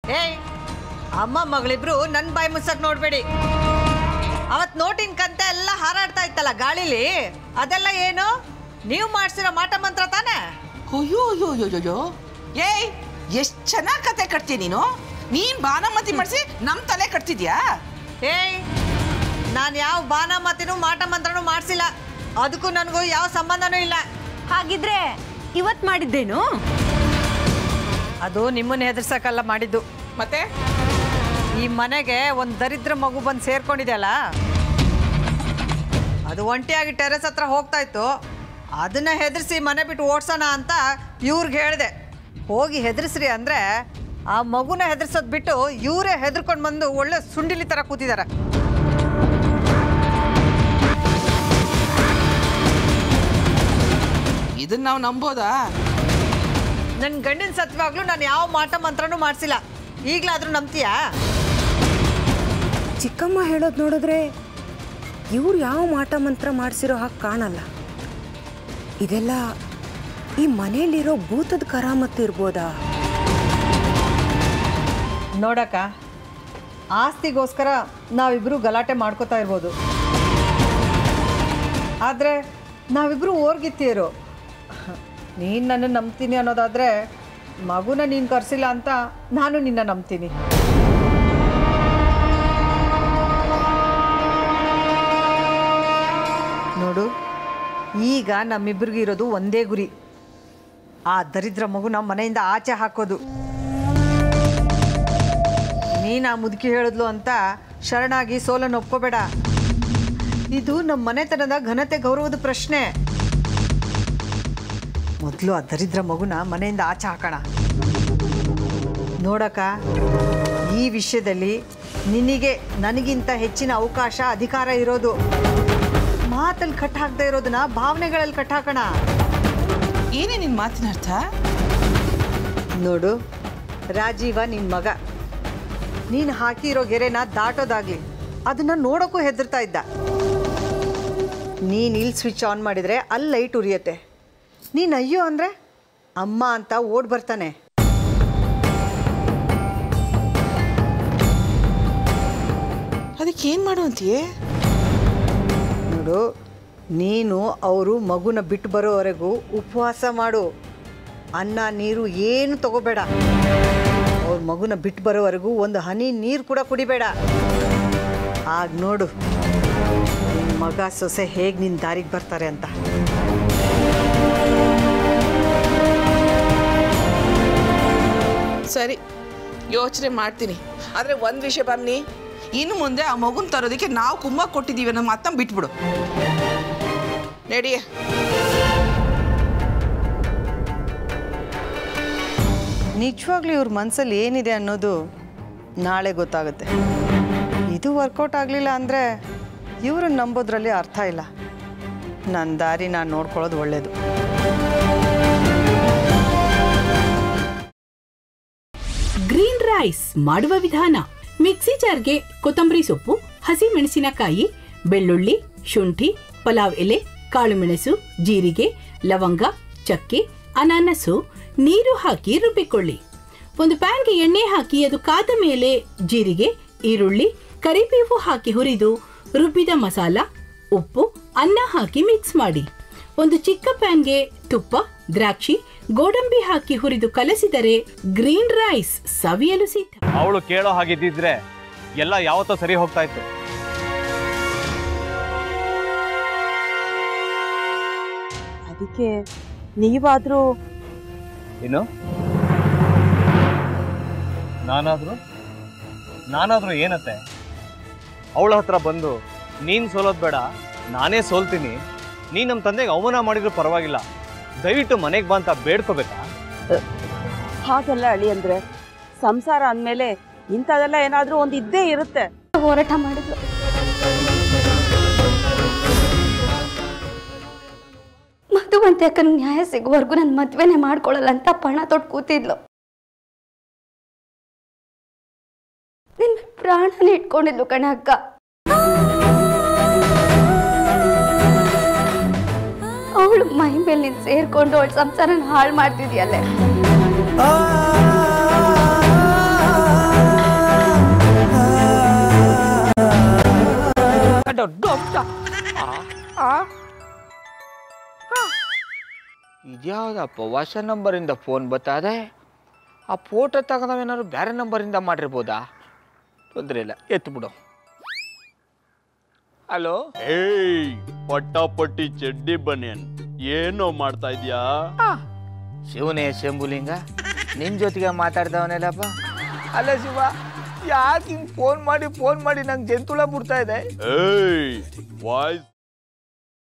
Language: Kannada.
ಏಯ್ ಅಮ್ಮ ಮಗಳಿಬ್ರು ನನ್ನ ಬಾಯಿ ಮುಚ್ಚಕ್ ನೋಡ್ಬೇಡಿ ಅವತ್ ನೋಟಿನ ಕಂತೆ ಎಲ್ಲ ಹಾರಾಡ್ತಾ ಇತ್ತಲ್ಲ ಗಾಳಿಲಿ ಅದೆಲ್ಲ ಏನು ನೀವು ಮಾಡ್ಸಿರೋ ಮಾಟ ಮಂತ್ರ ತಾನೇ ಅಯ್ಯೋ ಅಯ್ಯೋ ಅಯ್ಯೋ ಅಯ್ಯೋ ಏಯ್ ಎಷ್ಟ್ ಚೆನ್ನಾಗ್ ಕತೆ ಕಟ್ತೀಯ ನೀನು ನೀನ್ ಬಾನಮತಿ ಮಾಡಿಸಿ ನಮ್ ತಲೆ ಕಟ್ತಿದ್ಯಾ ಏಯ್ ನಾನು ಯಾವ ಬಾನ ಮತ್ತಿನೂ ಮಾಟ ಮಂತ್ರನೂ ಮಾಡಿಸಿಲ್ಲ ಅದಕ್ಕೂ ನನಗೂ ಯಾವ ಸಂಬಂಧನೂ ಇಲ್ಲ ಹಾಗಿದ್ರೆ ಇವತ್ ಮಾಡಿದ್ದೇನು ಅದು ನಿಮ್ಮನ್ನ ಹೆದರ್ಸಕ್ಕಲ್ಲ ಮಾಡಿದ್ದು ಮತ್ತೆ ಈ ಮನೆಗೆ ಒಂದು ದರಿದ್ರ ಮಗು ಬಂದು ಸೇರ್ಕೊಂಡಿದೆಯಲ್ಲ ಅದು ಒಂಟಿಯಾಗಿ ಟೆರೆಸ್ ಹತ್ರ ಹೋಗ್ತಾ ಇತ್ತು ಅದನ್ನ ಹೆದರ್ಸಿ ಮನೆ ಬಿಟ್ಟು ಓಡ್ಸೋಣ ಅಂತ ಇವ್ರಿಗೆ ಹೇಳಿದೆ ಹೋಗಿ ಹೆದರ್ಸ್ರಿ ಅಂದರೆ ಆ ಮಗುನ ಹೆದರ್ಸೋದು ಬಿಟ್ಟು ಇವರೇ ಹೆದರ್ಕೊಂಡು ಬಂದು ಒಳ್ಳೆ ಸುಂಡಿಲಿ ಥರ ಕೂತಿದ್ದಾರೆ ಇದನ್ನ ನಾವು ನಂಬೋದಾ ನನ್ನ ಗಂಡಿನ ಸತ್ವಾಗ್ಲೂ ನಾನು ಯಾವ ಮಾಟ ಮಂತ್ರನೂ ಮಾಡಿಸಿಲ್ಲ ಈಗಲಾದರೂ ನಂಬ್ತೀಯಾ ಚಿಕ್ಕಮ್ಮ ಹೇಳೋದು ನೋಡಿದ್ರೆ ಇವ್ರು ಯಾವ ಮಾಟ ಮಂತ್ರ ಮಾಡಿಸಿರೋ ಹಾಗೆ ಕಾಣಲ್ಲ ಇದೆಲ್ಲ ಈ ಮನೆಯಲ್ಲಿರೋ ಭೂತದ ಕರಾಮತ್ತು ಇರ್ಬೋದಾ ನೋಡಕ್ಕ ಆಸ್ತಿಗೋಸ್ಕರ ನಾವಿಬ್ಬರು ಗಲಾಟೆ ಮಾಡ್ಕೋತಾ ಇರ್ಬೋದು ಆದರೆ ನಾವಿಬ್ಬರು ಓರ್ಗಿತ್ತೀರು ನೀನು ನನ್ನ ನಂಬ್ತೀನಿ ಅನ್ನೋದಾದರೆ ಮಗುನ ನೀನು ಕರೆಸಿಲ್ಲ ಅಂತ ನಾನು ನಿನ್ನ ನಂಬ್ತೀನಿ ನೋಡು ಈಗ ನಮ್ಮಿಬ್ಬರಿಗೂ ಇರೋದು ಒಂದೇ ಗುರಿ ಆ ದರಿದ್ರ ಮಗುನ ಮನೆಯಿಂದ ಆಚೆ ಹಾಕೋದು ನೀನು ಆ ಮುದುಕಿ ಹೇಳಿದ್ಲು ಅಂತ ಶರಣಾಗಿ ಸೋಲನ್ನು ಒಪ್ಕೋಬೇಡ ಇದು ನಮ್ಮ ಮನೆತನದ ಘನತೆ ಗೌರವದ ಪ್ರಶ್ನೆ ಮೊದಲು ಆ ದರಿದ್ರ ಮಗುನ ಮನೆಯಿಂದ ಆಚೆ ಹಾಕೋಣ ನೋಡಕ್ಕ ಈ ವಿಷಯದಲ್ಲಿ ನಿನಗೆ ನನಗಿಂತ ಹೆಚ್ಚಿನ ಅವಕಾಶ ಅಧಿಕಾರ ಇರೋದು ಮಾತಲ್ಲಿ ಕಟ್ ಹಾಕದೇ ಇರೋದನ್ನ ಭಾವನೆಗಳಲ್ಲಿ ಕಟ್ ಹಾಕೋಣ ಏನೇ ನಿನ್ ಮಾತಿನ ಅರ್ಥ ನೋಡು ರಾಜೀವ ನಿನ್ನ ಮಗ ನೀನು ಹಾಕಿರೋ ಗೆರೆನ ದಾಟೋದಾಗ್ಲಿ ಅದನ್ನ ನೋಡೋಕ್ಕೂ ಹೆದರ್ತಾ ಇದ್ದ ನೀನು ಇಲ್ಲಿ ಸ್ವಿಚ್ ಆನ್ ಮಾಡಿದರೆ ಅಲ್ಲಿ ಲೈಟ್ ಉರಿಯತ್ತೆ ನೀನು ಅಯ್ಯೋ ಅಂದರೆ ಅಮ್ಮ ಅಂತ ಓಡ್ ಬರ್ತಾನೆ ಅದಕ್ಕೆ ಏನ್ ಮಾಡು ಅಂತೀಯೇ ನೋಡು ನೀನು ಅವರು ಮಗುನ ಬಿಟ್ಟು ಬರೋವರೆಗೂ ಉಪವಾಸ ಮಾಡು ಅನ್ನ ನೀರು ಏನು ತಗೋಬೇಡ ಅವ್ರ ಮಗುನ ಬಿಟ್ಟು ಬರೋವರೆಗೂ ಒಂದು ಹನಿ ನೀರು ಕೂಡ ಕುಡಿಬೇಡ ಆಗ ನೋಡು ನಿನ್ ಮಗ ಸೊಸೆ ಹೇಗೆ ನಿನ್ನ ದಾರಿಗೆ ಬರ್ತಾರೆ ಅಂತ ಸರಿ ಯೋಚನೆ ಮಾಡ್ತೀನಿ ಆದ್ರೆ ಒಂದ್ ವಿಷಯ ಬನ್ನಿ ಇನ್ನು ಮುಂದೆ ಆ ಮಗುನ್ ತರೋದಕ್ಕೆ ನಾವು ಕುಮ್ಮ ಕೊಟ್ಟಿದ್ದೀವಿ ಅನ್ನೋ ಮಾತನ್ನ ಬಿಟ್ಬಿಡು ನಡಿಯೇ ನಿಜವಾಗ್ಲೂ ಇವ್ರ ಮನಸ್ಸಲ್ಲಿ ಏನಿದೆ ಅನ್ನೋದು ನಾಳೆ ಗೊತ್ತಾಗುತ್ತೆ ಇದು ವರ್ಕೌಟ್ ಆಗಲಿಲ್ಲ ಅಂದರೆ ಇವ್ರನ್ನ ನಂಬೋದ್ರಲ್ಲಿ ಅರ್ಥ ಇಲ್ಲ ನನ್ನ ದಾರಿ ನಾನು ನೋಡ್ಕೊಳ್ಳೋದು ಒಳ್ಳೆಯದು ಗ್ರೀನ್ ರೈಸ್ ಮಾಡುವ ವಿಧಾನ ಮಿಕ್ಸಿ ಜಾರ್ಗೆ ಕೊತ್ತಂಬರಿ ಸೊಪ್ಪು ಹಸಿ ಮೆಣಸಿನಕಾಯಿ ಬೆಳ್ಳುಳ್ಳಿ ಶುಂಠಿ ಪಲಾವ್ ಎಲೆ ಕಾಳುಮೆಣಸು ಜೀರಿಗೆ ಲವಂಗ ಚಕ್ಕೆ ಅನಾನಸು ನೀರು ಹಾಕಿ ರುಬ್ಬಿಕೊಳ್ಳಿ ಒಂದು ಪ್ಯಾನ್ಗೆ ಎಣ್ಣೆ ಹಾಕಿ ಅದು ಕಾದ ಮೇಲೆ ಜೀರಿಗೆ ಈರುಳ್ಳಿ ಕರಿಬೇವು ಹಾಕಿ ಹುರಿದು ರುಬ್ಬಿದ ಮಸಾಲ ಉಪ್ಪು ಅನ್ನ ಹಾಕಿ ಮಿಕ್ಸ್ ಮಾಡಿ ಒಂದು ಚಿಕ್ಕ ಪ್ಯಾನ್ಗೆ ತುಪ್ಪ ದ್ರಾಕ್ಷಿ ಗೋಡಂಬಿ ಹಾಕಿ ಹುರಿದು ಕಲಸಿದರೆ ಗ್ರೀನ್ ರೈಸ್ ಸವಿಯಲು ಸಿದ್ಧ ಅವಳು ಕೇಳೋ ಹಾಗಿದ್ದಿದ್ರೆ ಎಲ್ಲ ಯಾವತ್ತೋ ಸರಿ ಹೋಗ್ತಾ ಇತ್ತು ಅದಕ್ಕೆ ನೀವಾದ್ರೂ ಏನು ನಾನಾದ್ರೂ ನಾನಾದ್ರೂ ಏನತ್ತೆ ಅವಳ ಹತ್ರ ಬಂದು ನೀನು ಸೋಲೋದು ಬೇಡ ನಾನೇ ಸೋಲ್ತೀನಿ ನೀನು ನಮ್ಮ ತಂದೆಗೆ ಅವಮಾನ ಮಾಡಿದ್ರು ಪರವಾಗಿಲ್ಲ ದಯವಿಟ್ಟು ಮನೆಗೆ ಬಾ ಅಂತ ಬೇಡ್ಕೋಬೇಕಾ ಹಾಗೆಲ್ಲ ಅಳಿ ಅಂದ್ರೆ ಸಂಸಾರ ಅಂದ್ಮೇಲೆ ಇಂಥದೆಲ್ಲ ಏನಾದ್ರೂ ಒಂದು ಇದ್ದೇ ಇರುತ್ತೆ ಹೋರಾಟ ಮಾಡಿದ್ಲು ಮಧುವಂತೆ ಅಕ್ಕನ ನ್ಯಾಯ ಸಿಗುವವರೆಗೂ ನನ್ನ ಮದ್ವೆನೇ ಮಾಡ್ಕೊಳ್ಳಲ್ಲ ಅಂತ ಪಣ ತೊಟ್ಟು ಕೂತಿದ್ಲು ನಿನ್ನ ಪ್ರಾಣನೇ ಇಟ್ಕೊಂಡಿದ್ಲು ಕಣ ಅಕ್ಕ ಅವಳು ಮೈ ಮೇಲೆ ನೀನು ಸೇರ್ಕೊಂಡು ಅವಳ ಸಂಸಾರನ ಹಾಳು ಮಾಡ್ತಿದ್ಯಲ್ಲೇ ಆ ಇದ್ಯಾವುದಪ್ಪ ಹೊಸ ನಂಬರಿಂದ ಫೋನ್ ಬತ್ತದೆ ಆ ಫೋಟೋ ತಗೊಂಡವೇನಾದ್ರು ಬೇರೆ ನಂಬರಿಂದ ಮಾಡಿರ್ಬೋದಾ ತೊಂದರೆ ಇಲ್ಲ ಎತ್ತು ಬಿಡು ಹಲೋ ಏಯ್ ಪಟ್ಟಾಪಟ್ಟಿ ಚಡ್ಡಿ ಬನಿಯನ್ ಏನೋ ಮಾಡ್ತಾ ಇದೀಯಾ ಶಿವನೇ ಶಂಭುಲಿಂಗ ನಿನ್ ಜೊತೆಗೆ ಮಾತಾಡ್ದವನೇಲಪ್ಪ ಅಲ್ಲ ಶಿವ ಯಾಕೆ ಹಿಂಗ್ ಫೋನ್ ಮಾಡಿ ಫೋನ್ ಮಾಡಿ ನಂಗೆ ಜಂತುಳ ಬಿಡ್ತಾ ಇದೆ ಏಯ್ ವಾಯ್ಸ್